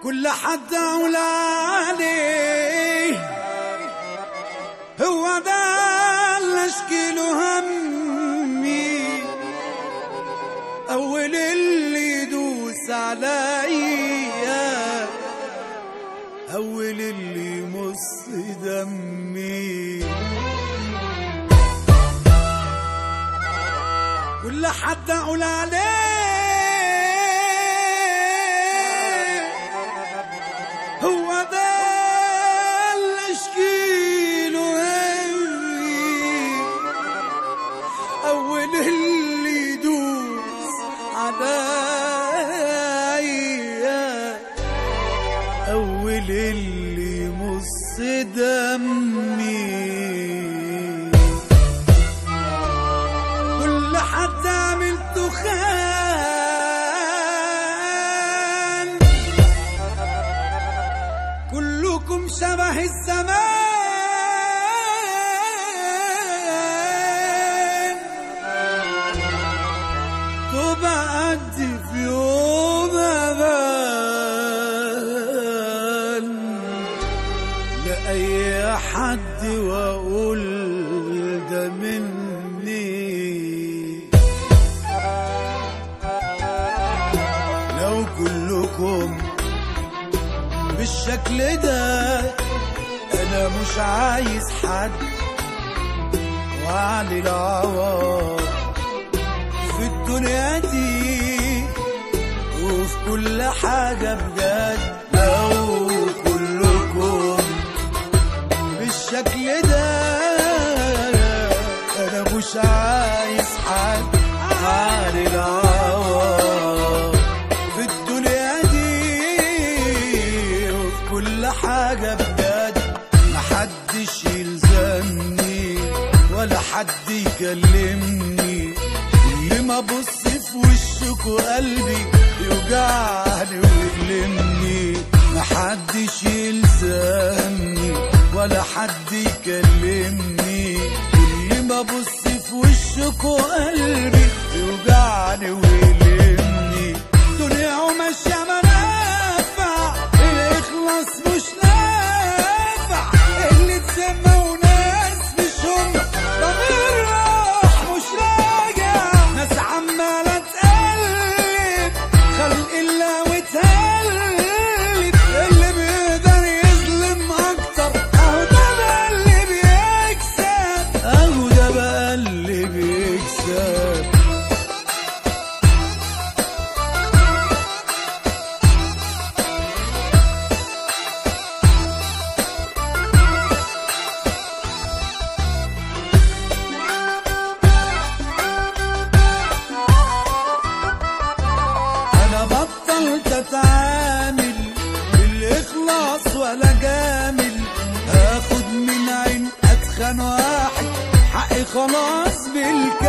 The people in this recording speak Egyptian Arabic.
كل حد أولى عليه هو ده اللي اشكيله همي أول اللي يدوس عليا أول اللي يمص دمي كل حد أقول عليه هو ده اللي اشكيله همي أول اللي يدوس عليا أول اللي يمص دمي كل حد عملته خان كلكم شبه الزمان تبقى قد في يوم أبان لأي حد وأقول ده مني لو كلكم بالشكل ده أنا مش عايز حد وعلي العوار في الدنيا دي وفي كل حاجة بجد لو كلكم بالشكل ده انا مش عايز حد على العوار في الدنيا دي وفي كل حاجة بجد محدش يلزمني ولا حد يكلمني اللي ما بص في وشك وقلبي يوجعني ويؤلمني محدش يلزمني ولا حد يكلمني كل ما بص في وشك وقلبي يوجعني ويؤلمني دنيا وماشية منافع الإخلاص مش نافع اللي تسمى وناس مش هم ضمير راح مش راجع ناس عمالة تقلب خلق الله وتهلب اللي بيقدر يظلم أكتر أهو ده بقى اللي بيكسب أهو ده بقى اللي بيكسب انا بطلت اتعامل بالاخلاص ولا جامل هاخد من عين اتخن واحد حقي خلاص بالكامل